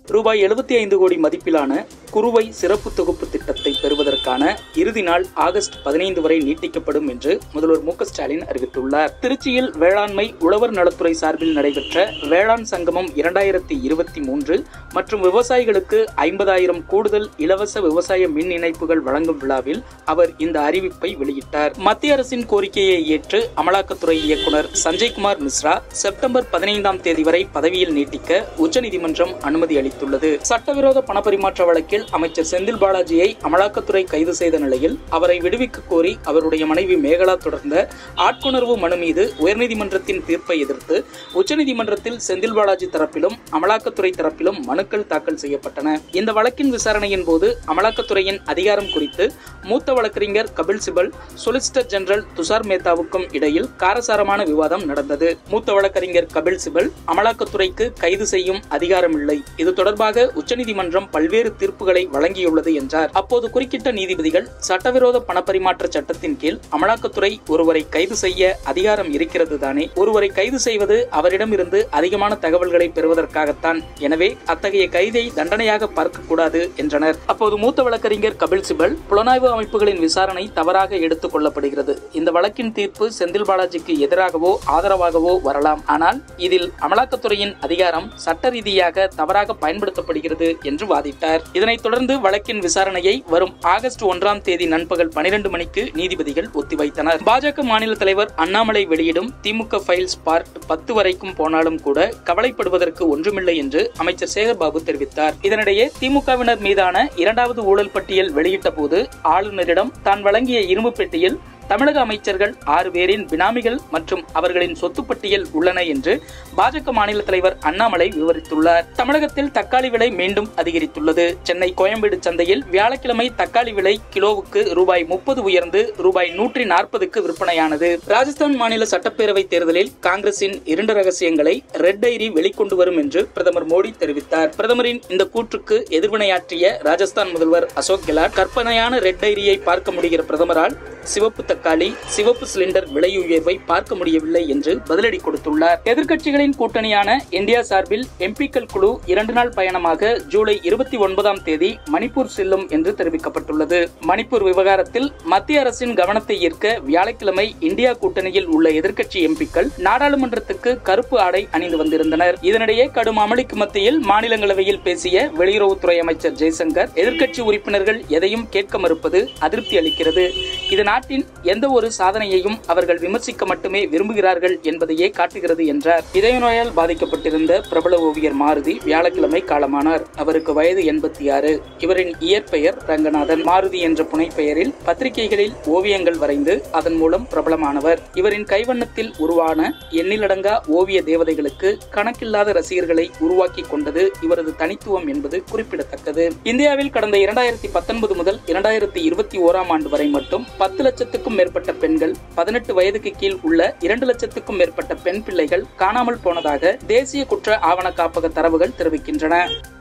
ரூபாய் எழுபத்தி ஐந்து கோடி மதிப்பிலான குறுவை சிறப்பு தொகுப்பு திட்டத்தை பெறுவதற்கான இறுதி நாள் ஆகஸ்ட் பதினைந்து வரை நீட்டிக்கப்படும் என்று முதல்வர் மு க ஸ்டாலின் அறிவித்துள்ளார் திருச்சியில் வேளாண்மை உழவர் நலத்துறை சார்பில் நடைபெற்ற வேளாண் சங்கமம் இரண்டாயிரத்தி இருபத்தி மூன்று மற்றும் விவசாயிகளுக்கு ஐம்பதாயிரம் கூடுதல் இலவச விவசாய மின் இணைப்புகள் வழங்கும் விழாவில் அவர் இந்த அறிவிப்பை வெளியிட்டார் மத்திய அரசின் கோரிக்கையை ஏற்று அமலாக்கத்துறை இயக்குனர் சஞ்சய்குமார் மிஸ்ரா செப்டம்பர் பதினைந்தாம் தேதி வரை பதவியில் நீட்டிக்க உச்சநீதிமன்றம் அனுமதி அளித்துள்ளது சட்டவிரோத பணப்பரிமாற்ற வழக்கில் அமைச்சர் செந்தில் பாலாஜியை அமலாக்கத்துறை கைது செய்த நிலையில் அவரை விடுவிக்க கோரி அவருடைய மனைவி மேகலா தொடர்ந்த ஆட்கொணர்வு மனு மீது உயர்நீதிமன்றத்தின் தீர்ப்பை எதிர்த்து உச்சநீதிமன்றத்தில் செந்தில் பாலாஜி தரப்பிலும் அமலாக்கத்துறை தரப்பிலும் மனுக்கள் தாக்கல் செய்யப்பட்டன இந்த வழக்கின் விசாரணையின் போது அமலாக்கத்துறையின் அதிகாரம் குறித்து மூத்த வழக்கறிஞர் கபில் சிபல் சொலிசிட்டர் ஜெனரல் துஷார் மேத்தாவுக்கும் இடையில் காரசாரமான விவாதம் நடந்தது மூத்த வழக்கறிஞர் கபில் சிபல் அமலாக்கத்துறைக்கு கைது செய்யும் அதிகாரமில்லை இது தொடர்பாக உச்சநீதிமன்றம் பல்வேறு தீர்ப்புகளை வழங்கியுள்ளது என்றார் அப்போது குறுக்கிட்ட நீதிபதிகள் சட்டவிரோத பணப்பரிமாற்ற சட்டத்தின் கீழ் அமலாக்கத்துறை ஒருவரை கைது செய்ய அதிகாரம் இருக்கிறது தானே ஒருவரை கைது செய்வது அவரிடமிருந்து அதிகமான தகவல்களை பெறுவதற்காகத்தான் எனவே அத்தகைய கைதை தண்டனையாக பார்க்கக்கூடாது என்றனர் அப்போது மூத்த வழக்கறிஞர் கபில் சிபல் புலனாய்வு அமைப்புகளின் விசாரணை தவறாக எடுத்துக் கொள்ளப்படுகிறது இந்த வழக்கின் தீர்ப்பு செந்தில் பாலாஜிக்கு எதிராகவோ ஆதரவாகவோ வரலாம் ஆனால் இதில் அமலாக்கத்துறையின் அதிகாரம் சட்ட ரீதியாக தவறாக பயன்படுத்தப்படுகிறது என்று வாதிட்டார் இதனைத் தொடர்ந்து வழக்கின் விசாரணையை வரும் ஆகஸ்ட் ஒன்றாம் தேதி நண்பகல் பனிரெண்டு மணிக்கு நீதிபதிகள் ஒத்திவைத்தனர் பாஜக மாநில தலைவர் அண்ணாமலை வெளியிடும் திமுக ஃபைல்ஸ் பார்ட் பத்து வரைக்கும் போனாலும் கூட கவலைப்படுவதற்கு ஒன்றுமில்லை என்று அமைச்சர் சேகர்பாபு தெரிவித்தார் இதனிடையே திமுகவினர் மீதான இரண்டாவது ஊழல் பட்டியல் வெளியிட்ட போது ஆளுநரிடம் தான் வழங்கிய இரும்பு பெட்டியில் தமிழக அமைச்சர்கள் ஆறு பேரின் பினாமிகள் மற்றும் அவர்களின் சொத்து பட்டியல் உள்ளன என்று பாஜக மாநில தலைவர் அண்ணாமலை விவரித்துள்ளார் தமிழகத்தில் தக்காளி விலை மீண்டும் அதிகரித்துள்ளது சென்னை கோயம்பேடு சந்தையில் வியாழக்கிழமை தக்காளி விலை கிலோவுக்கு ரூபாய் முப்பது உயர்ந்து ரூபாய் நூற்றி நாற்பதுக்கு விற்பனையானது ராஜஸ்தான் மாநில சட்டப்பேரவை தேர்தலில் காங்கிரசின் இரண்டு ரகசியங்களை ரெட் டைரி வெளிக்கொண்டு வரும் என்று பிரதமர் மோடி தெரிவித்தார் பிரதமரின் இந்த கூற்றுக்கு எதிர்வினையாற்றிய ராஜஸ்தான் முதல்வர் அசோக் கெலாட் கற்பனையான ரெட் டைரியை பார்க்க முடிகிற பிரதமரால் சிவப்பு தக்காளி சிவப்பு சிலிண்டர் விலை உயர்வை பார்க்க முடியவில்லை என்று பதிலடி கொடுத்துள்ளார் எதிர்க்கட்சிகளின் கூட்டணியான இந்தியா சார்பில் எம்பிக்கள் குழு இரண்டு நாள் பயணமாக ஜூலை இருபத்தி ஒன்பதாம் தேதி மணிப்பூர் செல்லும் என்று தெரிவிக்கப்பட்டுள்ளது மணிப்பூர் விவகாரத்தில் மத்திய அரசின் கவனத்தை ஈர்க்க வியாழக்கிழமை இந்தியா கூட்டணியில் உள்ள எதிர்க்கட்சி எம்பிக்கள் நாடாளுமன்றத்துக்கு கருப்பு ஆடை அணிந்து வந்திருந்தனர் இதனிடையே கடும் அமளிக்கு மத்தியில் மாநிலங்களவையில் பேசிய வெளியுறவுத்துறை அமைச்சர் ஜெய்சங்கர் எதிர்க்கட்சி உறுப்பினர்கள் எதையும் கேட்க மறுப்பது அதிருப்தி அளிக்கிறது இது நாட்டின் எந்த ஒரு சாதனையையும் அவர்கள் விமர்சிக்க மட்டுமே விரும்புகிறார்கள் என்பதையே காட்டுகிறது என்றார் இதய நோயால் பாதிக்கப்பட்டிருந்த பிரபல ஓவியர் மாருதி வியாழக்கிழமை காலமானார் அவருக்கு வயது எண்பத்தி ஆறு இவரின் இயற்பெயர் ரங்கநாதன் மாருதி என்ற புனைப்பெயரில் பத்திரிகைகளில் ஓவியங்கள் வரைந்து அதன் மூலம் பிரபலமானவர் இவரின் கைவண்ணத்தில் உருவான எண்ணிலடங்கா ஓவிய தேவதைகளுக்கு கணக்கில்லாத ரசிகர்களை உருவாக்கி கொண்டது இவரது தனித்துவம் என்பது குறிப்பிடத்தக்கது இந்தியாவில் கடந்த இரண்டாயிரத்தி பத்தொன்பது முதல் இரண்டாயிரத்தி இருபத்தி ஓராம் ஆண்டு வரை மட்டும் பத்து லட்சத்துக்கும் மேற்பட்ட பெண்கள் பதினெட்டு வயதுக்கு கீழ் உள்ள இரண்டு லட்சத்துக்கும் மேற்பட்ட பெண் பிள்ளைகள் காணாமல் போனதாக தேசிய குற்ற ஆவண காப்பக தரவுகள் தெரிவிக்கின்றன